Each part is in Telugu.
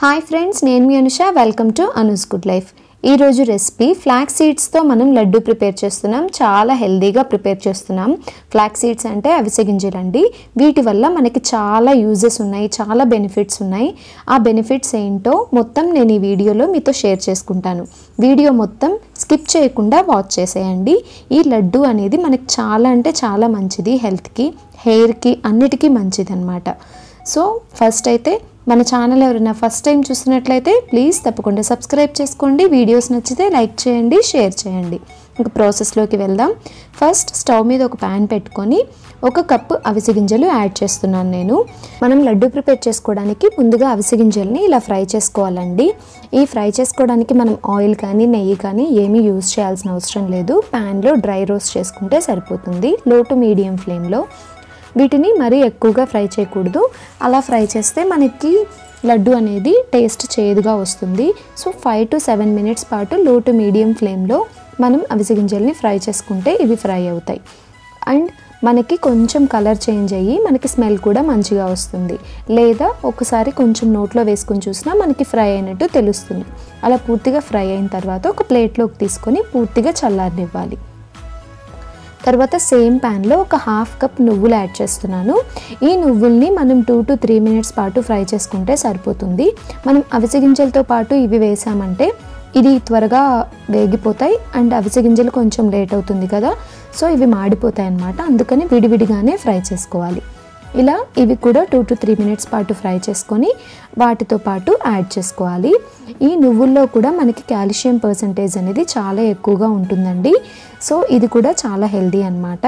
హాయ్ ఫ్రెండ్స్ నేను మీ Anusha welcome to Anu's good life ఈరోజు రెసిపీ ఫ్లాక్ సీడ్స్తో మనం లడ్డు ప్రిపేర్ చేస్తున్నాం చాలా హెల్దీగా ప్రిపేర్ చేస్తున్నాం ఫ్లాక్ సీడ్స్ అంటే అవిసె గింజలండి వీటి వల్ల మనకి చాలా యూజెస్ ఉన్నాయి చాలా బెనిఫిట్స్ ఉన్నాయి ఆ బెనిఫిట్స్ ఏంటో మొత్తం నేను ఈ వీడియోలో మీతో షేర్ చేసుకుంటాను వీడియో మొత్తం స్కిప్ చేయకుండా వాచ్ చేసేయండి ఈ లడ్డు అనేది మనకి చాలా అంటే చాలా మంచిది హెల్త్కి హెయిర్కి అన్నిటికీ మంచిది అనమాట సో ఫస్ట్ అయితే మన ఛానల్ ఎవరైనా ఫస్ట్ టైం చూసినట్లయితే ప్లీజ్ తప్పకుండా సబ్స్క్రైబ్ చేసుకోండి వీడియోస్ నచ్చితే లైక్ చేయండి షేర్ చేయండి ఇంకా ప్రాసెస్లోకి వెళ్దాం ఫస్ట్ స్టవ్ మీద ఒక ప్యాన్ పెట్టుకొని ఒక కప్పు అవిసె గింజలు యాడ్ చేస్తున్నాను నేను మనం లడ్డు ప్రిపేర్ చేసుకోవడానికి ముందుగా అవిసె గింజల్ని ఇలా ఫ్రై చేసుకోవాలండి ఈ ఫ్రై చేసుకోవడానికి మనం ఆయిల్ కానీ నెయ్యి కానీ ఏమీ యూజ్ చేయాల్సిన అవసరం లేదు ప్యాన్లో డ్రై రోస్ట్ చేసుకుంటే సరిపోతుంది లో టు మీడియం ఫ్లేమ్లో వీటిని మరీ ఎక్కువగా ఫ్రై చేయకూడదు అలా ఫ్రై చేస్తే మనకి లడ్డు అనేది టేస్ట్ చేదుగా వస్తుంది so five to seven minutes పాటు లో టు మీడియం ఫ్లేమ్లో మనం అవిసె గింజల్ని ఫ్రై చేసుకుంటే ఇవి ఫ్రై అవుతాయి అండ్ మనకి కొంచెం కలర్ చేంజ్ అయ్యి మనకి స్మెల్ కూడా మంచిగా వస్తుంది లేదా ఒకసారి కొంచెం నోట్లో వేసుకొని చూసినా మనకి ఫ్రై అయినట్టు తెలుస్తుంది అలా పూర్తిగా ఫ్రై అయిన తర్వాత ఒక ప్లేట్లోకి తీసుకొని పూర్తిగా చల్లారనివ్వాలి తర్వాత సేమ్ ప్యాన్లో ఒక హాఫ్ కప్ నువ్వులు యాడ్ చేస్తున్నాను ఈ నువ్వుల్ని మనం టూ టు త్రీ మినిట్స్ పాటు ఫ్రై చేసుకుంటే సరిపోతుంది మనం అవిసె గింజలతో పాటు ఇవి వేసామంటే ఇది త్వరగా వేగిపోతాయి అండ్ అవిసె గింజలు కొంచెం లేట్ అవుతుంది కదా సో ఇవి మాడిపోతాయి అన్నమాట అందుకని విడివిడిగానే ఫ్రై చేసుకోవాలి ఇలా ఇవి కూడా టూ టు త్రీ మినిట్స్ పాటు ఫ్రై చేసుకొని వాటితో పాటు యాడ్ చేసుకోవాలి ఈ నువ్వుల్లో కూడా మనకి కాల్షియం పర్సంటేజ్ అనేది చాలా ఎక్కువగా ఉంటుందండి సో ఇది కూడా చాలా హెల్దీ అనమాట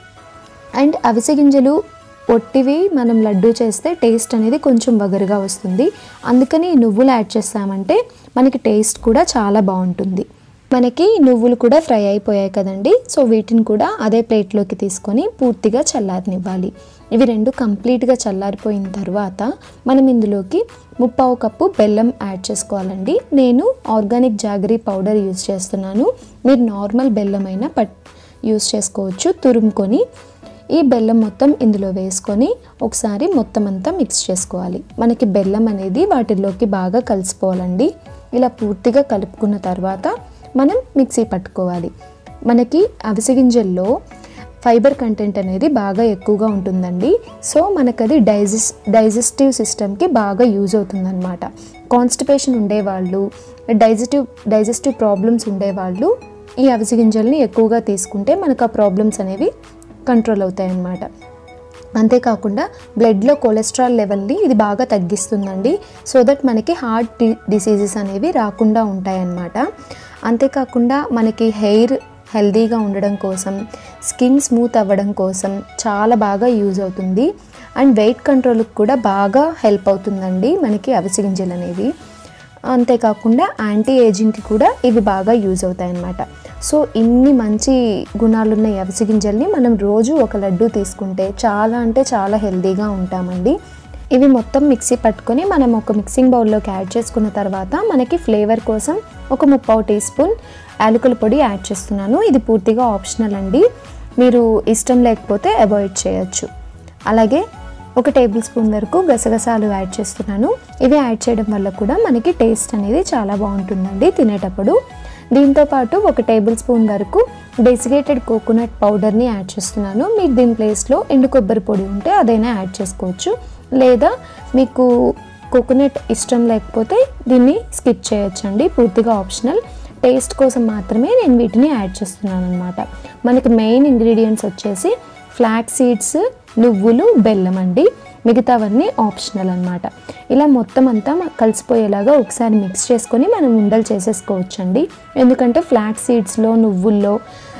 అండ్ అవిసె గింజలు ఒట్టివి మనం లడ్డు చేస్తే టేస్ట్ అనేది కొంచెం వగరుగా వస్తుంది అందుకని ఈ నువ్వులు యాడ్ చేస్తామంటే మనకి టేస్ట్ కూడా చాలా బాగుంటుంది మనకి నువ్వులు కూడా ఫ్రై అయిపోయాయి కదండి సో వీటిని కూడా అదే ప్లేట్లోకి తీసుకొని పూర్తిగా చల్లారనివ్వాలి ఇవి రెండు కంప్లీట్గా చల్లారిపోయిన తర్వాత మనం ఇందులోకి ముప్పావు కప్పు బెల్లం యాడ్ చేసుకోవాలండి నేను ఆర్గానిక్ జాగరీ పౌడర్ యూజ్ చేస్తున్నాను మీరు నార్మల్ బెల్లం అయినా పట్ యూజ్ చేసుకోవచ్చు తురుముకొని ఈ బెల్లం మొత్తం ఇందులో వేసుకొని ఒకసారి మొత్తం అంతా మిక్స్ చేసుకోవాలి మనకి బెల్లం అనేది వాటిల్లోకి బాగా కలిసిపోవాలండి ఇలా పూర్తిగా కలుపుకున్న తర్వాత మనం మిక్సీ పట్టుకోవాలి మనకి అవిసె గింజల్లో ఫైబర్ కంటెంట్ అనేది బాగా ఎక్కువగా ఉంటుందండి సో మనకది డైజెస్ డైజెస్టివ్ సిస్టమ్కి బాగా యూజ్ అవుతుందన్నమాట కాన్స్టిపేషన్ ఉండేవాళ్ళు డైజెస్టివ్ డైజెస్టివ్ ప్రాబ్లమ్స్ ఉండేవాళ్ళు ఈ అవిసె గింజల్ని ఎక్కువగా తీసుకుంటే మనకు ఆ ప్రాబ్లమ్స్ అనేవి కంట్రోల్ అవుతాయి అన్నమాట అంతేకాకుండా బ్లడ్లో కొలెస్ట్రాల్ లెవెల్ని ఇది బాగా తగ్గిస్తుందండి సో దట్ మనకి హార్ట్ డిసీజెస్ అనేవి రాకుండా ఉంటాయన్నమాట అంతేకాకుండా మనకి హెయిర్ హెల్దీగా ఉండడం కోసం స్కిన్ స్మూత్ అవ్వడం కోసం చాలా బాగా యూజ్ అవుతుంది అండ్ వెయిట్ కంట్రోల్కి కూడా బాగా హెల్ప్ అవుతుందండి మనకి అవిసె గింజలు అనేవి అంతేకాకుండా యాంటీ ఏజింగ్కి కూడా ఇవి బాగా యూజ్ అవుతాయి అన్నమాట సో ఇన్ని మంచి గుణాలున్న ఈ అవిసె గింజల్ని మనం రోజు ఒక లడ్డు తీసుకుంటే చాలా అంటే చాలా హెల్తీగా ఉంటామండి ఇవి మొత్తం మిక్సీ పట్టుకొని మనం ఒక మిక్సింగ్ బౌల్లోకి యాడ్ చేసుకున్న తర్వాత మనకి ఫ్లేవర్ కోసం ఒక ముప్పావు టీ స్పూన్ యాలకుల పొడి యాడ్ చేస్తున్నాను ఇది పూర్తిగా ఆప్షనల్ అండి మీరు ఇష్టం లేకపోతే అవాయిడ్ చేయొచ్చు అలాగే ఒక టేబుల్ స్పూన్ వరకు గసగసాలు యాడ్ చేస్తున్నాను ఇవి యాడ్ చేయడం వల్ల కూడా మనకి టేస్ట్ అనేది చాలా బాగుంటుందండి తినేటప్పుడు దీంతో పాటు ఒక టేబుల్ స్పూన్ వరకు డెసిగేటెడ్ కోకోనట్ పౌడర్ని యాడ్ చేస్తున్నాను మీరు దీని ప్లేస్లో ఎండు కొబ్బరి పొడి ఉంటే అదైనా యాడ్ చేసుకోవచ్చు లేదా మీకు కోకోనట్ ఇష్టం లేకపోతే దీన్ని స్కిప్ చేయొచ్చండి పూర్తిగా ఆప్షనల్ టేస్ట్ కోసం మాత్రమే నేను వీటిని యాడ్ చేస్తున్నాను అనమాట మనకి మెయిన్ ఇంగ్రీడియంట్స్ వచ్చేసి ఫ్లాక్ సీడ్స్ నువ్వులు బెల్లం అండి మిగతావన్నీ ఆప్షనల్ అనమాట ఇలా మొత్తం అంతా కలిసిపోయేలాగా ఒకసారి మిక్స్ చేసుకొని మనం ఉండలు చేసేసుకోవచ్చండి ఎందుకంటే ఫ్లాక్ సీడ్స్లో నువ్వుల్లో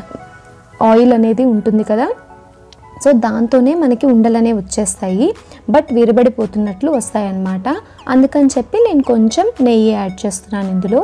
ఆయిల్ అనేది ఉంటుంది కదా సో దాంతోనే మనకి ఉండలనే వచ్చేస్తాయి బట్ విరబడిపోతున్నట్లు వస్తాయి అన్నమాట అందుకని చెప్పి నేను కొంచెం నెయ్యి యాడ్ చేస్తున్నాను ఇందులో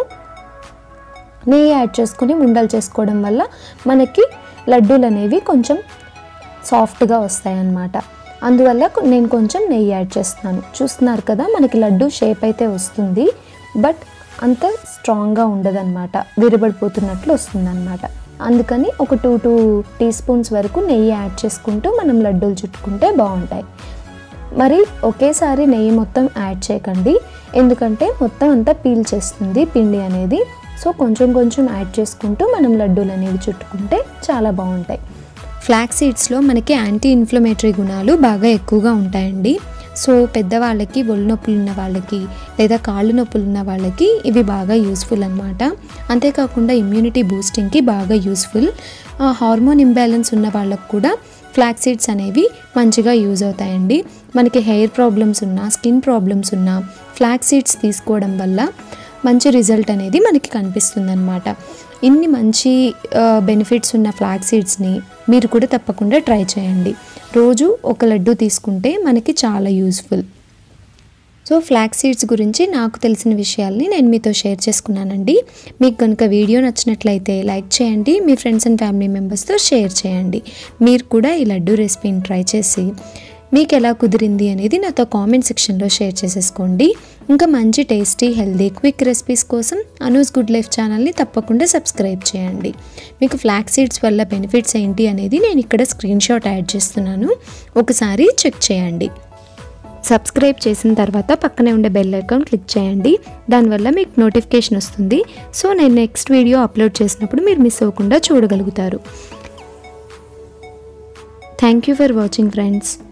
నెయ్యి యాడ్ చేసుకుని ఉండలు చేసుకోవడం వల్ల మనకి లడ్డూలు అనేవి కొంచెం సాఫ్ట్గా వస్తాయి అన్నమాట అందువల్ల నేను కొంచెం నెయ్యి యాడ్ చేస్తున్నాను చూస్తున్నారు కదా మనకి లడ్డు షేప్ అయితే వస్తుంది బట్ అంత స్ట్రాంగ్గా ఉండదన్నమాట విరబడిపోతున్నట్లు వస్తుందన్నమాట అందుకని ఒక టూ టూ టీ స్పూన్స్ వరకు నెయ్యి యాడ్ చేసుకుంటూ మనం లడ్డూలు చుట్టుకుంటే బాగుంటాయి మరి ఒకేసారి నెయ్యి మొత్తం యాడ్ చేయకండి ఎందుకంటే మొత్తం అంతా పీల్ చేస్తుంది పిండి అనేది సో కొంచెం కొంచెం యాడ్ చేసుకుంటూ మనం లడ్డూలు అనేవి చుట్టుకుంటే చాలా బాగుంటాయి ఫ్లాక్ సీడ్స్లో మనకి యాంటీ ఇన్ఫ్లమేటరీ గుణాలు బాగా ఎక్కువగా ఉంటాయండి సో పెద్దవాళ్ళకి ఒళ్ళు నొప్పులు ఉన్న వాళ్ళకి లేదా కాళ్ళు నొప్పులు ఉన్న వాళ్ళకి ఇవి బాగా యూస్ఫుల్ అనమాట అంతేకాకుండా ఇమ్యూనిటీ బూస్టింగ్కి బాగా యూస్ఫుల్ హార్మోన్ ఇంబ్యాలెన్స్ ఉన్న వాళ్ళకు కూడా ఫ్లాక్ సీడ్స్ అనేవి మంచిగా యూజ్ అవుతాయండి మనకి హెయిర్ ప్రాబ్లమ్స్ ఉన్నా స్కిన్ ప్రాబ్లమ్స్ ఉన్నా ఫ్లాక్ సీడ్స్ తీసుకోవడం వల్ల మంచి రిజల్ట్ అనేది మనకి కనిపిస్తుంది అనమాట ఇన్ని మంచి బెనిఫిట్స్ ఉన్న ఫ్లాక్ సీడ్స్ని మీరు కూడా తప్పకుండా ట్రై చేయండి రోజు ఒక లడ్డు తీసుకుంటే మనకి చాలా యూస్ఫుల్ సో ఫ్లాక్ సీడ్స్ గురించి నాకు తెలిసిన విషయాల్ని నేను మీతో షేర్ చేసుకున్నానండి మీకు కనుక వీడియో నచ్చినట్లయితే లైక్ చేయండి మీ ఫ్రెండ్స్ అండ్ ఫ్యామిలీ మెంబర్స్తో షేర్ చేయండి మీరు కూడా ఈ లడ్డు రెసిపీని ట్రై చేసి మీకు ఎలా కుదిరింది అనేది నాతో కామెంట్ సెక్షన్లో షేర్ చేసేసుకోండి ఇంకా మంచి టేస్టీ హెల్దీ క్విక్ రెసిపీస్ కోసం అనూస్ గుడ్ లైఫ్ ఛానల్ని తప్పకుండా సబ్స్క్రైబ్ చేయండి మీకు ఫ్లాక్ సీడ్స్ వల్ల బెనిఫిట్స్ ఏంటి అనేది నేను ఇక్కడ స్క్రీన్ షాట్ యాడ్ చేస్తున్నాను ఒకసారి చెక్ చేయండి సబ్స్క్రైబ్ చేసిన తర్వాత పక్కనే ఉండే బెల్ ఐకాన్ క్లిక్ చేయండి దానివల్ల మీకు నోటిఫికేషన్ వస్తుంది సో నేను నెక్స్ట్ వీడియో అప్లోడ్ చేసినప్పుడు మీరు మిస్ అవ్వకుండా చూడగలుగుతారు thank you for watching friends